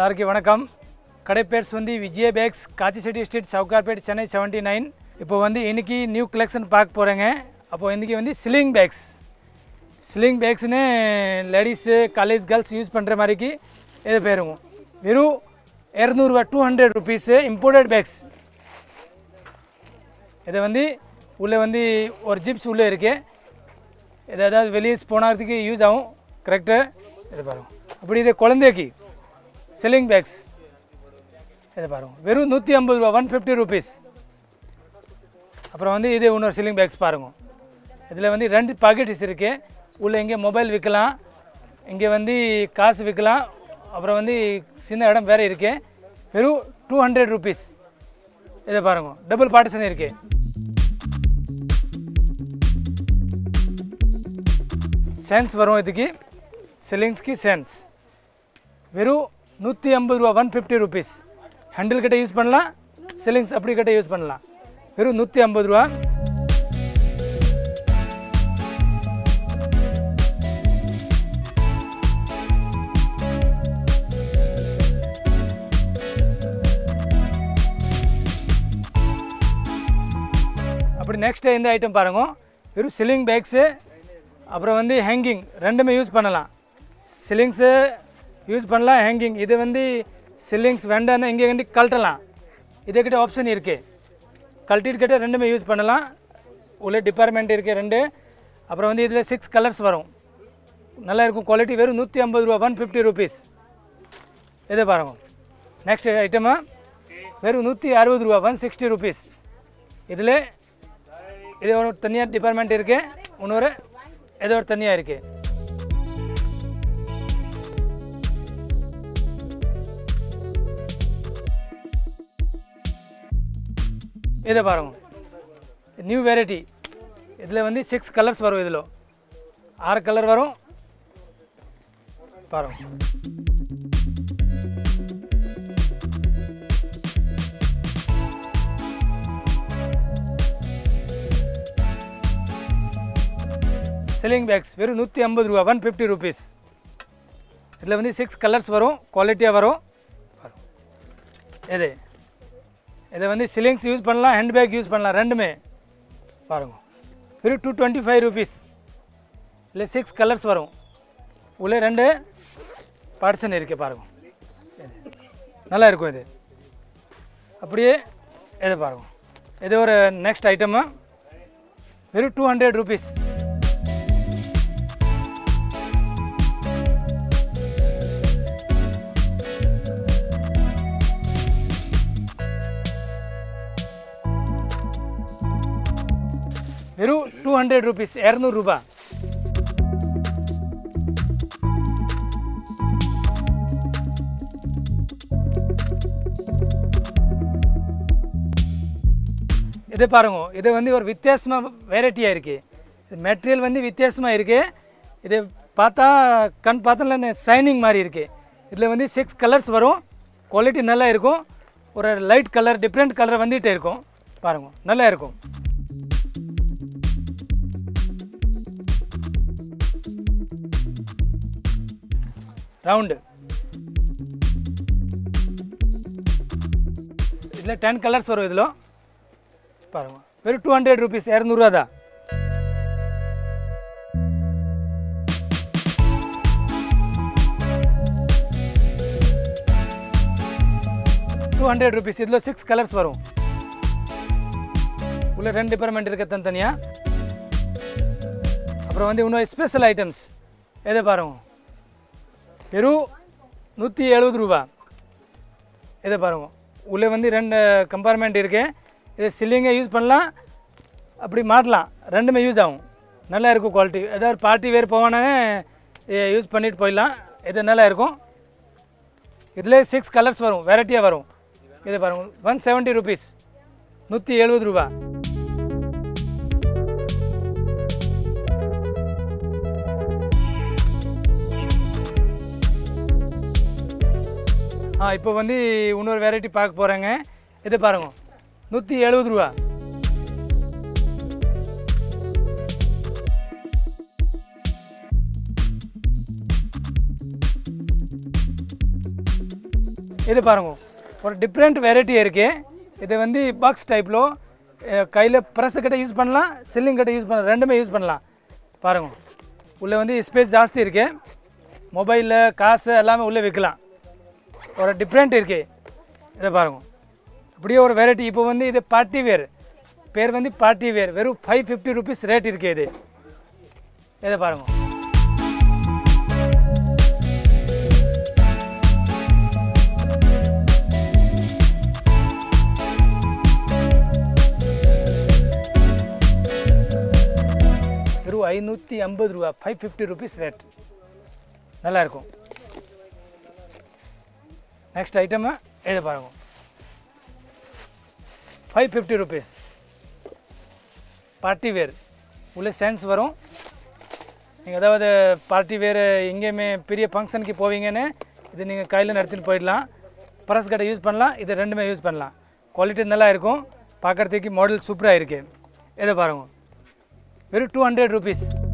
எல்லாருக்கும் வணக்கம் கடை பேர் வந்து Vijaya bags Kachichetty street Sowcarpet Chennai seventy nine இப்போ வந்து இன்னைக்கு நியூ கலெக்ஷன் பார்க்க போகிறேங்க அப்போ இன்றைக்கி வந்து ஸ்லிங் பேக்ஸ் ஸ்லிங் பேக்ஸ்னு லேடிஸு காலேஜ் கேர்ள்ஸ் யூஸ் பண்ணுற மாதிரிக்கு இது பேருங்க வெறும் இரநூறுவா two hundred rupees imported bags இதை வந்து உள்ளே வந்து ஒரு ஜிப்ஸ் உள்ளே இருக்கு இது ஏதாவது வெளியே போனதுக்கு யூஸ் ஆகும் கரெக்டாக இது பாருங்க அப்படி இது குழந்தைக்கு செல்லிங் பேக்ஸ் இது பாருங்க வெறும் நூற்றி ஐம்பது ரூபா ஒன் ஃபிஃப்டி ருபீஸ் அப்புறம் வந்து இது இன்னொரு சில்லிங் பேக்ஸ் பாருங்க இதில் வந்து ரெண்டு பாக்கெட்ஸ் இருக்குது உள்ளே இங்கே மொபைல் விற்கலாம் இங்கே வந்து காசு விற்கலாம் அப்புறம் வந்து சின்ன இடம் வேறு இருக்கு வெறும் டூ ஹண்ட்ரட் ருபீஸ் இதை பாருங்க டபுள் பார்ட்டிஷன் இருக்கு சென்ஸ் வரும் இதுக்கு சில்லிங்ஸ்க்கு சென்ஸ் வெறும் நூற்றி ஐம்பது ரூபா ஒன் ஃபிஃப்டி ருபீஸ் ஹேண்டில் கிட்ட யூஸ் பண்ணலாம் சில்லிங்ஸ் அப்படி கிட்ட யூஸ் பண்ணலாம் வெறும் நூற்றி ஐம்பது ரூபா அப்படி நெக்ஸ்ட் இந்த ஐட்டம் பாருங்க வெறும் சில்லிங் பேக்ஸு அப்புறம் வந்து ஹேங்கிங் ரெண்டுமே யூஸ் பண்ணலாம் சில்லிங்ஸு யூஸ் பண்ணலாம் ஹேங்கிங் இது வந்து சில்லிங்ஸ் வேண்டாம்னா இங்கே வந்து கழட்டலாம் இதுக்கிட்ட ஆப்ஷன் இருக்குது கழட்டிட்டு கிட்ட ரெண்டுமே யூஸ் பண்ணலாம் உள்ள டிபார்ட்மெண்ட் இருக்குது ரெண்டு அப்புறம் வந்து இதில் சிக்ஸ் கலர்ஸ் வரும் நல்லா இருக்கும் குவாலிட்டி வெறும் நூற்றி ஐம்பது ரூபா ஒன் ஃபிஃப்டி ருபீஸ் இதை பாருங்க நெக்ஸ்ட் ஐட்டமா வெறும் நூற்றி அறுபது ரூபா ஒன் சிக்ஸ்டி ருபீஸ் இதில் இது ஒரு தனியாக டிபார்ட்மெண்ட் இருக்குது இன்னொரு ஏதோ ஒரு தனியாக இருக்குது இதை பாருங்க நியூ வெரைட்டி இதில் வந்து சிக்ஸ் கலர்ஸ் வரும் இதில் ஆறு கலர் வரும் பாருங்க செல்லிங் பேக்ஸ் வெறும் நூற்றி ஐம்பது ரூபா ஒன் ஃபிஃப்டி ருபீஸ் இதில் வந்து சிக்ஸ் கலர்ஸ் வரும் குவாலிட்டியாக வரும் பாருங்க. இது இதை வந்து சிலிங்ஸ் யூஸ் பண்ணலாம் ஹேண்ட் பேக் யூஸ் பண்ணலாம் ரெண்டுமே பாருங்க வெறும் டூ டுவெண்ட்டி ஃபைவ் ருபீஸ் இல்லை சிக்ஸ் கலர்ஸ் வரும் உள்ளே ரெண்டு பார்ட்ஸன் இருக்கு பாருங்க நல்லா இருக்கும் இது அப்படியே இது பாருங்க இது ஒரு நெக்ஸ்ட் ஐட்டமு வெறும் டூ ஹண்ட்ரட் ருபீஸ் வெறும் டூ ஹண்ட்ரட் ருபீஸ் இரநூறு ரூபா இது பாருங்க இது வந்து ஒரு வித்தியாசமாக வெரைட்டியாக இருக்குது இது மெட்டீரியல் வந்து வித்தியாசமாக இருக்குது இது பார்த்தா கண் பார்த்தோம்ல இந்த ஷைனிங் மாதிரி இருக்குது இதில் வந்து சிக்ஸ் கலர்ஸ் வரும் குவாலிட்டி நல்லா இருக்கும் ஒரு லைட் கலர் டிஃப்ரெண்ட் கலர் வந்துகிட்டே இருக்கும் பாருங்க நல்லா இருக்கும் ரவுண்டு இதில் டென் கலர்ஸ் வரும் இதில் பாருங்க வெறும் டூ ஹண்ட்ரட் ருபீஸ் இரநூறுவா தான் டூ ஹண்ட்ரட் ருபீஸ் இதில் சிக்ஸ் கலர்ஸ் வரும் உள்ள ரெண்டு டிபார்ட்மெண்ட் இருக்க தனித்தனியாக அப்புறம் வந்து இன்னும் ஸ்பெஷல் ஐட்டம்ஸ் எதை பாருங்க வெறும் நூற்றி எழுபது ரூபா இதை பாருங்க உள்ளே வந்து ரெண்டு கம்பார்ட்மெண்ட் இருக்கு இதை சில்லிங்கை யூஸ் பண்ணலாம் அப்படி மாட்டலாம் ரெண்டுமே யூஸ் ஆகும் நல்லா இருக்கும் குவாலிட்டி ஏதாவது பார்ட்டி வேர் போவானே யூஸ் பண்ணிட்டு போயிடலாம் இது நல்லா இருக்கும் இதில் சிக்ஸ் கலர்ஸ் வரும் வெரைட்டியாக வரும் இது பாருங்க ஒன் செவன்ட்டி ருபீஸ் நூற்றி எழுபது ரூபா ஆ இப்போ வந்து இன்னொரு வெரைட்டி பார்க்க போகிறேங்க இது பாருங்க நூற்றி எழுபது ரூபா இது பாருங்க ஒரு டிஃப்ரெண்ட் வெரைட்டி இருக்குது இது வந்து பாக்ஸ் டைப்பில் கையில் ப்ரெஸ் கிட்ட யூஸ் பண்ணலாம் சில்லிங் கிட்ட யூஸ் பண்ணலாம் ரெண்டுமே யூஸ் பண்ணலாம் பாருங்க உள்ளே வந்து ஸ்பேஸ் ஜாஸ்தி இருக்கு மொபைலில் காசு எல்லாமே உள்ளே வைக்கலாம் ஒரு டிஃப்ரெண்ட் இருக்கு இதை பாருங்க அப்படியே ஒரு வெரைட்டி இப்போ வந்து இது பார்ட்டி வேர் பேர் வந்து பார்ட்டி வேர் வெறும் ஃபைவ் ஃபிஃப்டி ருபீஸ் ரேட் இருக்கு இது இதை பாருங்க வெறும் ஐநூற்றி ஐம்பது ரூபா ஃபைவ் ஃபிஃப்டி ருபீஸ் ரேட் நல்லா இருக்கும் நெக்ஸ்ட் ஐட்டமு இதை பாருங்க five fifty rupees party wear உள்ள சென்ஸ் வரும் நீங்கள் ஏதாவது பார்ட்டி வேர் எங்கேயுமே பெரிய ஃபங்க்ஷனுக்கு போவீங்கன்னு இது நீங்கள் கையில் நடத்திட்டு போயிடலாம் பரஸ் கடை யூஸ் பண்ணலாம் இது ரெண்டுமே யூஸ் பண்ணலாம் குவாலிட்டி நல்லா இருக்கும் பார்க்குறதுக்கு மாடல் சூப்பராக இருக்குது இதை பாருங்க வெறும் டூ ஹண்ட்ரட் ருபீஸ்